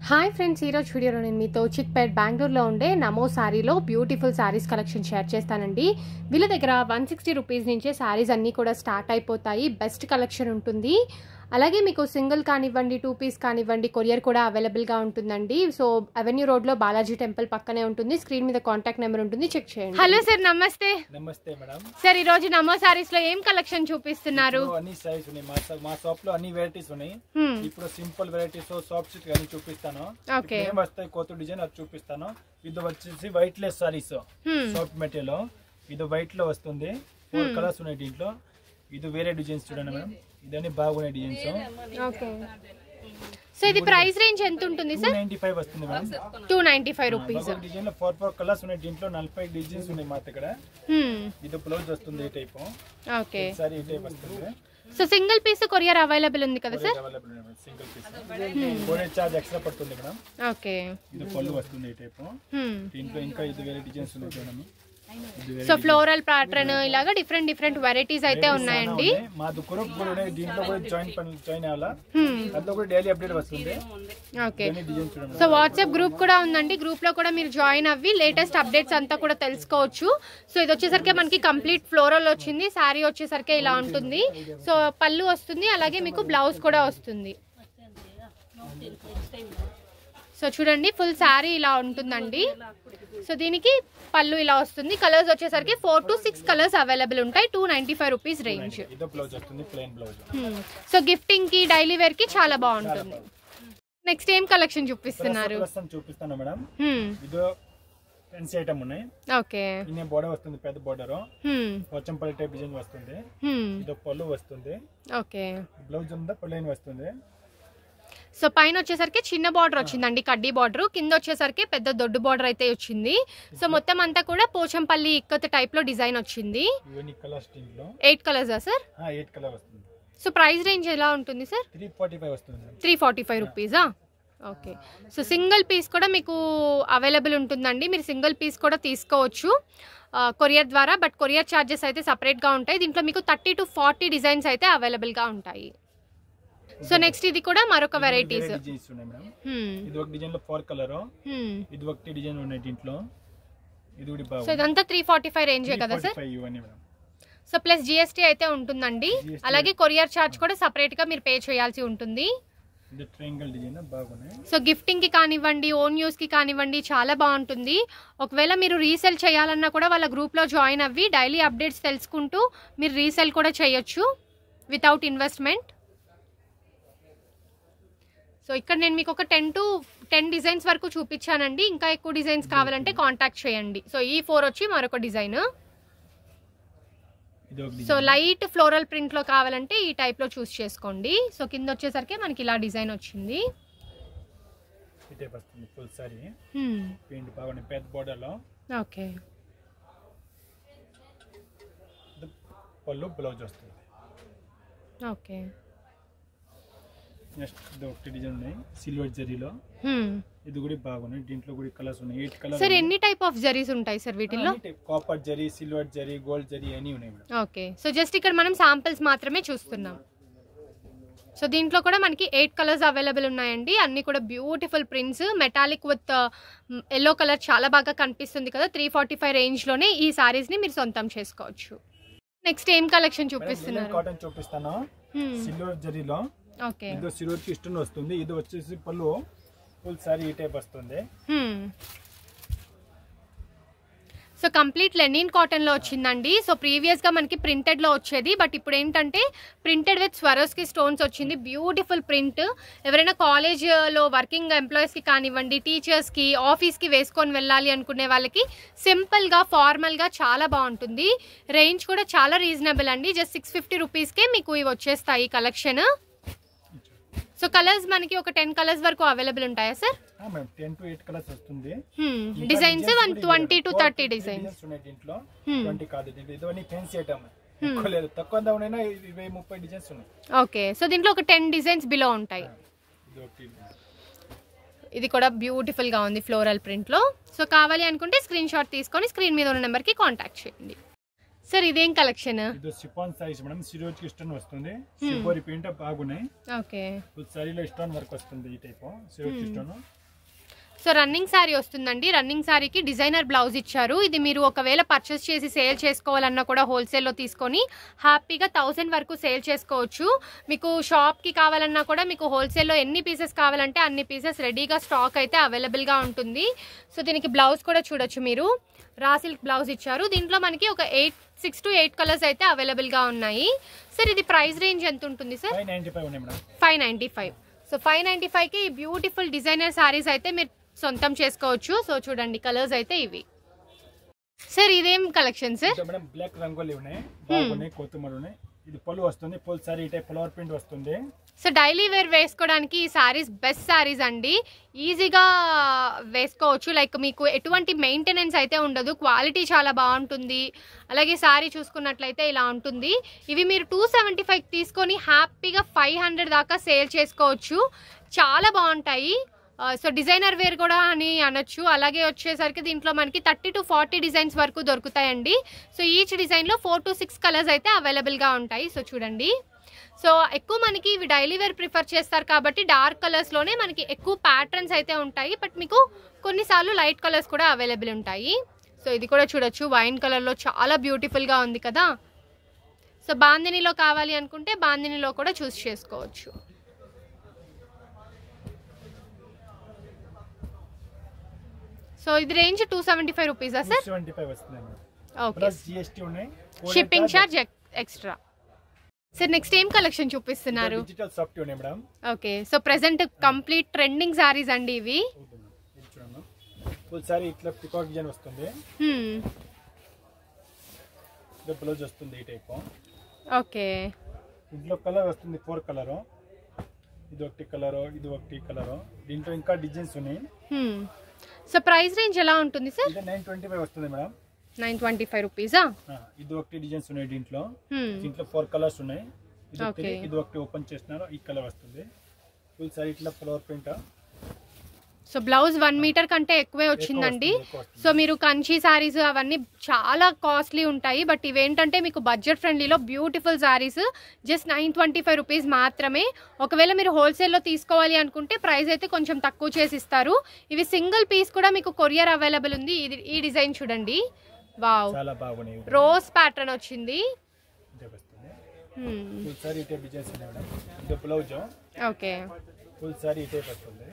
Hi friends ఈరోజు వీడియోలో నేను మీతో చిక్పేట్ బెంగళూరులో ఉండే నమో శారీలో బ్యూటిఫుల్ శారీస్ కలెక్షన్ షేర్ చేస్తానండి వీళ్ళ దగ్గర వన్ సిక్స్టీ రూపీస్ నుంచే శారీస్ అన్నీ కూడా స్టార్ట్ అయిపోతాయి బెస్ట్ కలెక్షన్ ఉంటుంది అలాగే మీకు సింగిల్ కానివ్వండి టూ పీస్ కానివ్వండి కొరియర్ కూడా అవైలబుల్గా ఉంటుందండి సో అవెన్యూ రోడ్లో బాలాజీ టెంపుల్ పక్కనే ఉంటుంది స్క్రీన్ మీద కాంటాక్ట్ నెంబర్ ఉంటుంది చెక్ చేయండి హలో సార్ నమస్తే నమస్తే మేడం సార్ ఈ రోజు నమో శారీస్ లో ఏం కలెక్షన్ చూపిస్తున్నారు ఇప్పుడు అన్ని సైజ్ ఉన్నాయి మా షా- మా షాప్ లో అన్ని వెరైటీస్ ఉన్నాయి Hmm. ఇప్పుడు సింపుల్ వెరైటీస్ సాఫ్ట్ సిల్క్ అన్ని చూపిస్తాను Okay. ఇప్పుడు ఏం వస్తాయి కొత్త డిజైన్ అది చూపిస్తాను ఇది వచ్చేసి white less saris Hmm. Soft material ఇది వైట్ లో వస్తుంది ఫోర్ కలర్స్ ఉన్నాయి దీంట్లో ఇది వేరే డిజైన్స్ చూడండి మేడం ఇదన్నీ బాగున్నాయి డిజైన్స్ ఓకే సో ఇది ప్రైస్ రేంజ్ ఎంత ఉంటుంది టూ సార్ నైన్టీ ఫైవ్ వస్తుంది madam two ninety five rupees ఒక్కొక్క డిజైన్ లో ఫోర్ ఫోర్ కలర్స్ ఉన్నాయి దీంట్లో నలభై డిజైన్స్ ఉన్నాయి మా దగ్గర ఇది బ్లౌజ్ వస్తుంది ఈ టైప్ ఓకే సారీ ఈ టైప్ వస్తుంది so single piece courier available ఉంది కదా sir available single piece courier charge extra పడుతుంది మేడం ఓకే ఇది పళ్ళు వస్తుంది ఈ టైప్ దీంట్లో ఇంకా ఇది వేరే డిజైన్స్ ఉన్నాయి చూడండి ఇది వేరే సో ఫ్లోరల్ ప్యాటర్న్ ఇలాగా డిఫరెంట్ డిఫరెంట్ వెరైటీస్ అయితే ఉన్నాయండి ఉన్నాయి. మా గ్రూప్ కూడా ఉన్నాయి దీంట్లో కూడా జాయిన్ పని జాయిన్ అవ్వాలా అందులో కూడా డైలీ అప్డేట్ వస్తుంది ఓకే ఇవన్నీ డిజైన్ చూడండి సో వాట్సాప్ గ్రూప్ కూడా ఉందండి గ్రూప్ లో కూడా మీరు జాయిన్ అవ్వి లేటెస్ట్ అప్డేట్స్ అంతా కూడా తెలుసుకోవచ్చు సో ఇది వచ్చేసరికి మనకి కంప్లీట్ ఫ్లోరల్ వచ్చింది శారీ వచ్చేసరికి ఇలా ఉంటుంది సో పళ్ళు వస్తుంది అలాగే మీకు బ్లౌజ్ కూడా వస్తుంది సో చూడండి ఫుల్ శారీ ఇలా ఉంటుందండి సో దీనికి పళ్ళు ఇలా వస్తుంది కలర్స్ వచ్చేసరికి four to six colours available ఉంటాయి two ninety five rupees range ఇదో బ్లౌజ్ వస్తుంది ప్లెయిన్ బ్లౌజ్ సో గిఫ్టింగ్ కి డైలీ వేర్ కి చాలా బాగుంటుంది నెక్స్ట్ ఏం కలెక్షన్ చూపిస్తున్నారు ప్రస్తుతం చూపిస్తాను మేడం హ్మ్, ఇదో ఫెన్సీ ఐటమ్ ఉన్నాయి ఓకే ఇన్ని బోర్డర్ వస్తుంది పెద్ద బోర్డర్ హ్మ్, పోచంపల్లి టైప్ డిజైన్ వస్తుంది హ్మ్, ఇదో పళ్ళు వస్తుంది ఓకే బ్లౌజ్ ఉందా ప్లెయిన్ వస్తుంది సో పైన వచ్చేసరికి చిన్న బార్డర్ వచ్చిందండి కడ్డీ బార్డర్ కింద వచ్చేసరికి పెద్ద దొడ్డు బార్డర్ అయితే వచ్చింది సో మొత్తం అంతా కూడా పోచంపల్లి ఇక్కత్ టైప్ లో డిజైన్ వచ్చింది ఇవన్నీ కలర్స్ దీంట్లో ఎయిట్ కలర్సా సార్ ఎయిట్ కలర్ వస్తుంది సో ప్రైస్ రేంజ్ ఎలా ఉంటుంది సార్ త్రీ ఫార్టీ ఫైవ్ వస్తుంది మేడం త్రీ ఫార్టీ ఫైవ్ రూపీసా ఓకే సో సింగిల్ పీస్ కూడా మీకు అవైలబుల్ ఉంటుందండి మీరు సింగిల్ పీస్ కూడా తీసుకోవచ్చు కొరియర్ ద్వారా బట్ కొరియర్ ఛార్జెస్ అయితే సపరేట్గా ఉంటాయి దీంట్లో మీకు థర్టీ టు ఫార్టీ డిజైన్స్ అయితే అవైలబుల్గా ఉంటాయి సో నెక్స్ట్ ఇది కూడా మరొక వెరైటీస్ డిజైన్స్ ఉన్నాయి మేడం ఇది ఒక డిజైన్ లో ఫోర్ కలర్ ఇది ఒకటి డిజైన్ ఉన్నాయి దీంట్లో ఇది కూడా సో బాగుంది ఇదంతా త్రీ ఫార్టీ ఫైవ్ రేంజే కదా సార్ 345 ఇవన్నీ మేడం సో ప్లస్ జిఎస్టీ అయితే ఉంటుందండి GST అలాగే కొరియర్ ఛార్జ్ కూడా సపరేట్గా మీరు పే చేయాల్సి ఉంటుంది ఇది ట్రయాంగిల్ డిజైన్ బాగున్నాయి సో గిఫ్టింగ్కి కానివ్వండి ఓన్ యూస్కి కానివ్వండి చాలా బాగుంటుంది ఒకవేళ మీరు రీసెల్ చేయాలన్నా కూడా వాళ్ళ గ్రూప్లో జాయిన్ అవ్వి డైలీ అప్డేట్స్ తెలుసుకుంటూ మీరు రీసెల్ కూడా చేయొచ్చు వితౌట్ ఇన్వెస్ట్మెంట్ సో ఇక్కడ నేను మీకు ఒక టెన్ టు టెన్ డిజైన్స్ వరకు చూపించానండి ఇంకా ఎక్కువ డిజైన్స్ కావాలంటే కాంటాక్ట్ చేయండి సో ఈ ఫోర్ వచ్చి మరొక డిజైన్ ఇది ఒక సో డిజైన్ లైట్ ఫ్లోరల్ ప్రింట్లో కావాలంటే ఈ టైప్లో చూస్ చేసుకోండి సో కింద వచ్చేసరికి మనకి ఇలా డిజైన్ వచ్చింది ఈ టైప్ వస్తుంది ఫుల్ సారీ హ్మ్. పెయింట్ బాగున్నాయి పెద్ద బోర్డర్ లో ఓకే ఇది పళ్ళు బ్లౌజ్ వస్తుంది ఓకే నెక్స్ట్ ఇది ఒకటి డిజైన్ ఉన్నాయి సిల్వర్ జరీలో హ్మ్. ఇది కూడా బాగున్నాయి దీంట్లో కూడా కలర్స్ ఉన్నాయి ఎయిట్ కలర్ సార్ ఎన్ని టైప్ ఆఫ్ జరీస్ ఉంటాయి సార్ వీటిల్లో copper zari silver zari gold zari అన్నీ ఉన్నాయి మేడం ఓకే సో జస్ట్ ఇక్కడ మనం శాంపిల్స్ మాత్రమే చూస్తున్నాం సో దీంట్లో కూడా మనకి ఎయిట్ కలర్స్ అవైలబుల్ ఉన్నాయండి అన్ని కూడా beautiful prints metallic with yellow colour చాలా బాగా కనిపిస్తుంది కదా త్రీ ఫార్టీ ఫైవ్ రేంజ్లోనే ఈ సారీస్ని మీరు సొంతం చేసుకోవచ్చు నెక్స్ట్ ఏం కలెక్షన్ చూపిస్తున్నారు కాటన్ చూపిస్తాను హ్మ్. సిల్వర్ జరీలో ఓకే ఇది సిల్వర్ కి ఇష్టం వస్తుంది ఇది వచ్చేసి పళ్ళు ఫుల్ సారీ ఈ టైప్ వస్తుంది హ్మ్. సో కంప్లీట్ లెనిన్ కాటన్లో వచ్చిందండి సో ప్రీవియస్గా మనకి ప్రింటెడ్లో వచ్చేది బట్ ఇప్పుడు ఏంటంటే ప్రింటెడ్ విత్ స్వరోస్కి స్టోన్స్ వచ్చింది బ్యూటిఫుల్ ప్రింట్ ఎవరైనా కాలేజ్లో వర్కింగ్ ఎంప్లాయీస్కి కానివ్వండి టీచర్స్కి ఆఫీస్కి వేసుకొని వెళ్ళాలి అనుకునే వాళ్ళకి సింపుల్గా ఫార్మల్గా చాలా బాగుంటుంది రేంజ్ కూడా చాలా రీజనబుల్ అండి జస్ట్ సిక్స్ ఫిఫ్టీ రూపీస్కే మీకు ఇవి వచ్చేస్తాయి కలెక్షన్ సో కలర్స్ మనకి ఒక టెన్ కలర్స్ వరకు అవైలబుల్ ఉంటాయా sir madam ten to eight colours వస్తుంది designs one twenty to thirty designs designs ఉన్నాయి దీంట్లో Hmm. ట్వంటీ కాదు దీంట్లో ఇవన్నీ ఫెన్సీ ఐటమ్ ఎక్కువ లేదు తక్కువ దామైనా ఇరవై ముప్పై డిజైన్స్ ఉన్నాయి ఓకే సో దీంట్లో ఒక టెన్ డిజైన్స్ బిలో ఉంటాయి ఇది ఒకటి ఇది కూడా బ్యూటిఫుల్ గా ఉంది ఫ్లోరల్ ప్రింట్ లో సో కావాలి అనుకుంటే స్క్రీన్ షాట్ తీసుకొని స్క్రీన్ మీద ఉన్న నెంబర్ కి కాంటాక్ట్ చేయండి సార్ ఇదేం కలెక్షన్ ఇది సిపాన్ సారీస్ మేడం సిరోజ్ స్టోన్ వస్తుంది సిపోరి ప్రింట్ బాగున్నాయి ఓకే ఫుల్ సారీలో స్టోన్ వర్క్ వస్తుంది ఈ టైప్ సిరోజ్ స్టోన్ సో రన్నింగ్ శారీ వస్తుందండి రన్నింగ్ శారీకి డిజైనర్ బ్లౌజ్ ఇచ్చారు ఇది మీరు ఒకవేళ పర్చేస్ చేసి సేల్ చేసుకోవాలన్నా కూడా హోల్సేల్లో తీసుకొని హ్యాపీగా థౌసండ్ వరకు సేల్ చేసుకోవచ్చు మీకు షాప్కి కావాలన్నా కూడా మీకు హోల్సేల్లో ఎన్ని పీసెస్ కావాలంటే అన్ని పీసెస్ రెడీగా స్టాక్ అయితే అవైలబుల్గా ఉంటుంది సో దీనికి బ్లౌజ్ కూడా చూడొచ్చు మీరు రా సిల్క్ బ్లౌజ్ ఇచ్చారు దీంట్లో మనకి ఒక eight six to eight colours అయితే అవైలబుల్గా ఉన్నాయి సార్ ఇది ప్రైస్ రేంజ్ ఎంత ఉంటుంది సార్ ఫైవ్ నైన్టీ ఫైవ్ ఉన్నాయి madam five ninety five so five ninety ఫైవ్కి ఈ బ్యూటిఫుల్ డిజైనర్ శారీస్ అయితే మీరు సొంతం చేసుకోవచ్చు సో చూడండి కలర్స్ అయితే ఇవి సార్ ఇదేం కలెక్షన్ సార్ ఇంకా మేడం బ్లాక్ రంగోలీ ఉన్నాయి బాగున్నాయి కొత్తిమీర ఉన్నాయి ఇది పళ్ళు వస్తుంది ఫుల్ సారీ ఈ టైప్ ఫ్లవర్ ప్రింట్ వస్తుంది సో డైలీ వేర్ వేసుకోవడానికి ఈ శారీస్ బెస్ట్ శారీస్ అండి ఈజీగా వేసుకోవచ్చు లైక్ మీకు ఎటువంటి మెయింటెనెన్స్ అయితే ఉండదు క్వాలిటీ చాలా బాగుంటుంది అలాగే శారీ చూసుకున్నట్లయితే ఇలా ఉంటుంది ఇవి మీరు టూ సెవెంటీ ఫైవ్ తీసుకొని హ్యాపీగా ఫైవ్ హండ్రెడ్ దాకా సేల్ చేసుకోవచ్చు చాలా బాగుంటాయి ఆ, సో డిజైనర్ వేర్ కూడా అని అనొచ్చు అలాగే వచ్చేసరికి దీంట్లో మనకి థర్టీ టు ఫార్టీ డిజైన్స్ వరకు దొరుకుతాయండి సో ఈచ్ డిజైన్లో ఫోర్ టు సిక్స్ కలర్స్ అయితే అవైలబుల్గా ఉంటాయి సో చూడండి సో ఎక్కువ మనకి ఇవి డైలీ వేర్ ప్రిఫర్ చేస్తారు కాబట్టి డార్క్ కలర్స్లోనే మనకి ఎక్కువ ప్యాటర్న్స్ అయితే ఉంటాయి బట్ మీకు కొన్నిసార్లు లైట్ కలర్స్ కూడా అవైలబుల్ ఉంటాయి సో ఇది కూడా చూడొచ్చు వైన్ కలర్లో చాలా బ్యూటిఫుల్గా ఉంది కదా సో బాందినిలో కావాలి అనుకుంటే బాందినిలో కూడా చూస్ చేసుకోవచ్చు సో ఇది రేంజ్ టూ సెవెంటీ ఫైవ్ రూపీసా సార్ సెవెంటీ ఫైవ్ వస్తుంది మేడం ఓకే ప్లస్ జిఎస్టీ ఉన్నాయి shipping charge extra sir next ఏం కలెక్షన్ చూపిస్తున్నారు డిజిటల్ సాఫ్ట్ ఉన్నాయి madam okay so present complete trending saris అండి ఇవి ఇది చూడండి ఫుల్ సారీ ఇట్లా పికాక్ డిజైన్ వస్తుంది హ్మ్. ఇది బ్లౌజ్ వస్తుంది ఈ టైప్ ఓకే ఇంట్లో కలర్ వస్తుంది ఫోర్ కలర్ ఇది ఒకటి కలర్ ఇది ఒకటి కలర్ దీంట్లో ఇంకా డిజైన్స్ ఉన్నాయి హ్మ్. సో ప్రైస్ రేంజ్ ఎలా ఉంటుంది సార్ ఇది నైన్ ట్వంటీ ఫైవ్ వస్తుంది మేడం నైన్ ట్వంటీ ఫైవ్ రూపీసా ఆ, ఇది ఒకటి డిజైన్స్ ఉన్నాయి దీంట్లో హ్మ్. దీంట్లో ఫోర్ కలర్స్ ఉన్నాయి ఇది ఒకటి Okay. ఇది ఒకటి ఓపెన్ చేసినారు ఈ కలర్ వస్తుంది ఫుల్ సారీ ఇట్లా flower print so blouse one metre కంటే ఎక్కువే వచ్చిందండి ఎక్కువ వస్తుంది. సో మీరు కంచి శారీస్ అవన్నీ చాలా కాస్ట్లీ ఉంటాయి బట్ ఇవేంటంటే మీకు బడ్జెట్ ఫ్రెండ్లీలో beautiful saris just nine twenty five rupees మాత్రమే ఒకవేళ మీరు హోల్సేల్లో తీసుకోవాలి అనుకుంటే ప్రైస్ అయితే కొంచెం తక్కువ చేసి ఇస్తారు ఇవి సింగిల్ పీస్ కూడా మీకు కొరియర్ అవైలబుల్ ఉంది ఇది ఈ డిజైన్ చూడండి వావ్ చాలా బాగున్నాయి ఇవి. రోజ్ ప్యాటర్న్ వచ్చింది ఇదే వస్తుంది హ్మ్. ఫుల్ సారీ ఇటే డిజైన్స్ ఉన్నాయి మేడం ఇది బ్లౌజ్ ఓకే ఫుల్ సారీ ఇటే వస్తుంది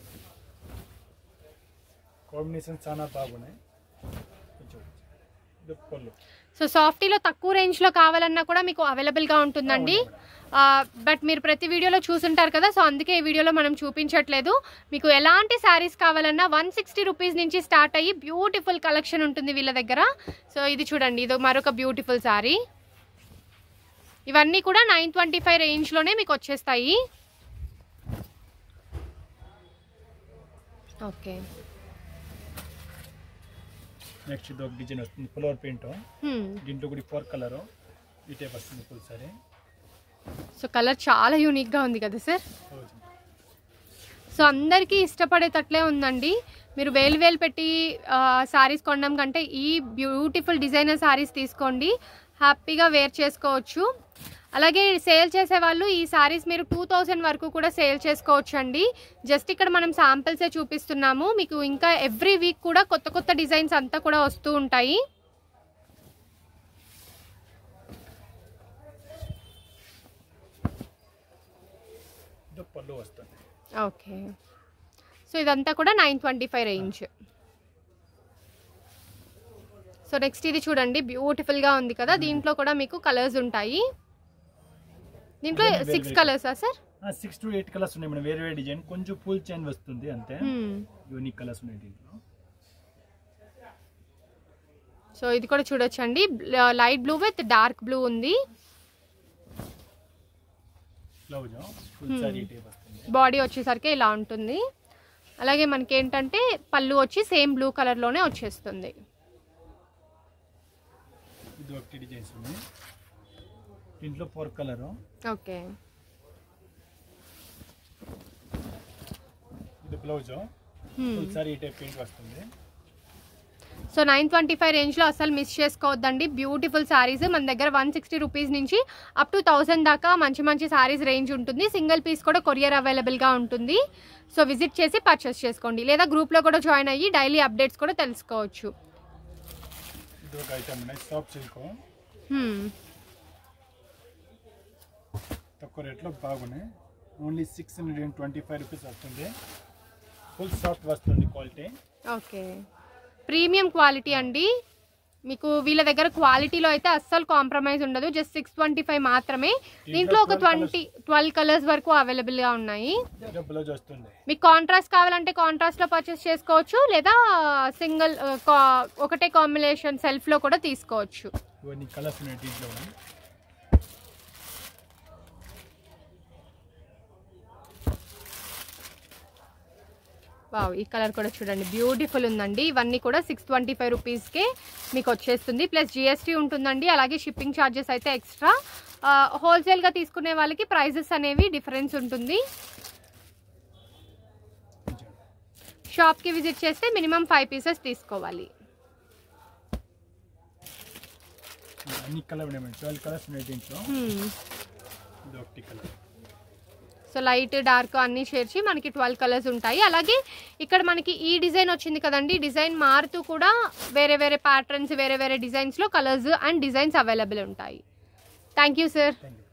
కాంబినేషన్ చాలా బాగున్నాయి కొంచెం ఇది పళ్ళు సో సాఫ్టీలో తక్కువ రేంజ్లో కావాలన్నా కూడా మీకు అవైలబుల్గా ఉంటుందండి ఆ, బట్ మీరు ప్రతి వీడియోలో చూసుంటారు కదా సో అందుకే ఈ వీడియోలో మనం చూపించట్లేదు మీకు ఎలాంటి శారీస్ కావాలన్నా వన్ సిక్స్టీ రూపీస్ నుంచి స్టార్ట్ అయ్యి బ్యూటిఫుల్ కలెక్షన్ ఉంటుంది వీళ్ళ దగ్గర సో ఇది చూడండి ఇది మరొక బ్యూటిఫుల్ శారీ ఇవన్నీ కూడా నైన్ ట్వంటీ ఫైవ్ రేంజ్లోనే మీకు వచ్చేస్తాయి ఓకే నెక్స్ట్ ఇది ఒక డిజైన్ వస్తుంది ఫ్లవర్ ప్రింట్ హ్మ్. దీంట్లో కూడా ఫోర్ కలర్ ఈ టైప్ వస్తుంది ఫుల్ సారీ సో కలర్ చాలా యూనిక్గా ఉంది కదా సార్ సో అందరికీ ఇష్టపడేటట్లే ఉందండి మీరు వేలు వేలు పెట్టి శారీస్ కొనడం కంటే ఈ బ్యూటిఫుల్ డిజైనర్ శారీస్ తీసుకోండి హ్యాపీగా వేర్ చేసుకోవచ్చు అలాగే సేల్ చేసే వాళ్ళు ఈ శారీస్ మీరు టూ థౌజండ్ వరకు కూడా సేల్ చేసుకోవచ్చు అండి జస్ట్ ఇక్కడ మనం శాంపిల్సే చూపిస్తున్నాము మీకు ఇంకా ఎవ్రీ వీక్ కూడా కొత్త కొత్త డిజైన్స్ అంతా కూడా వస్తూ ఉంటాయి ఇది పళ్ళు వస్తుంది ఓకే సో ఇదంతా కూడా nine twenty five range so next ఇది చూడండి బ్యూటిఫుల్గా ఉంది కదా దీంట్లో కూడా మీకు కలర్స్ ఉంటాయి దీంట్లో ఇవన్నీ వేరు సిక్స్ వేరు. కలర్సా sir six to eight colours ఉన్నాయి మేడం వేరే వేరే డిజైన్ కొంచెం ఫుల్ చేంజ్ వస్తుంది అంతే యూనిక్ కలర్స్ ఉన్నాయి దీంట్లో సో ఇది కూడా చూడొచ్చండి light blue with dark blue ఉంది బ్లౌజ్ ఫుల్ సారీ టైప్ వస్తుంది బాడీ వచ్చేసరికి ఇలా ఉంటుంది అలాగే మనకి ఏంటంటే పళ్ళు వచ్చి సేమ్ బ్లూ కలర్లోనే వచ్చేస్తుంది ఇది ఒకటి డిజైన్స్ ఉన్నాయి దీంట్లో ఫోర్ కలర్ ఓకే ఇది blouse full sari type print వస్తుంది సో నైన్ ట్వంటీ ఫైవ్ రేంజ్లో అసలు మిస్ చేసుకోవద్దండి బ్యూటిఫుల్ శారీస్ మన దగ్గర వన్ సిక్స్టీ రూపీస్ నుంచి అప్ టు థౌసండ్ దాకా మంచి మంచి శారీస్ రేంజ్ ఉంటుంది సింగిల్ పీస్ కూడా కొరియర్ అవైలబుల్గా ఉంటుంది సో విజిట్ చేసి పర్చేస్ చేసుకోండి లేదా గ్రూప్లో కూడా జాయిన్ అయ్యి డైలీ అప్డేట్స్ కూడా తెలుసుకోవచ్చు ఇది ఒక ఐటమ్ ఉన్నాయి సాఫ్ట్ సిల్క్ హ్మ్. తక్కువ రేట్లో బాగున్నాయి only six hundred and twenty five rupees వస్తుంది ఫుల్ సాఫ్ట్ వస్తుంది క్వాలిటీ ఓకే ప్రీమియం క్వాలిటీ అండి మీకు వీళ్ళ దగ్గర క్వాలిటీలో అయితే అస్సలు కాంప్రమైజ్ ఉండదు జస్ట్ సిక్స్ ట్వంటీ ఫైవ్ మాత్రమే దీంట్లో ఒక 12 ట్వంటీ ట్వెల్వ్ కలర్స్ వరకు అవైలబుల్గా ఉన్నాయి ఇంకా బ్లౌజ్ వస్తుంది మీకు కాంట్రాస్ట్ కావాలంటే కాంట్రాస్ట్లో పర్చేస్ చేసుకోవచ్చు లేదా సింగిల్ ఒకటే కాంబినేషన్ సెల్ఫ్లో కూడా తీసుకోవచ్చు ఇవన్నీ కలర్స్ ఉన్నాయి దీంట్లో వావ్ ఈ కలర్ కూడా చూడండి బ్యూటిఫుల్ ఉందండి ఇవన్నీ కూడా సిక్స్ ట్వంటీ ఫైవ్ రూపీస్కే మీకు వచ్చేస్తుంది ప్లస్ జిఎస్టీ ఉంటుందండి అలాగే షిప్పింగ్ ఛార్జెస్ అయితే ఎక్స్ట్రా హోల్సేల్గా తీసుకునే వాళ్ళకి ప్రైజెస్ అనేవి డిఫరెన్స్ ఉంటుంది షాప్కి విజిట్ చేస్తే మినిమం ఫైవ్ పీసెస్ తీసుకోవాలి అన్ని కలర్ ఉన్నాయి ట్వెల్వ్ కలర్స్ ఉన్నాయి దీంట్లో హ్మ్. ఇది ఒకటి కలర్ సో లైట్ డార్క్ అన్నీ చేర్చి మనకి ట్వెల్వ్ కలర్స్ ఉంటాయి అలాగే ఇక్కడ మనకి ఈ డిజైన్ వచ్చింది కదండి డిజైన్ మారుతూ కూడా వేరే వేరే ప్యాటర్న్స్ వేరే వేరే డిజైన్స్లో కలర్స్ అండ్ డిజైన్స్ అవైలబుల్ ఉంటాయి thank you sir thank you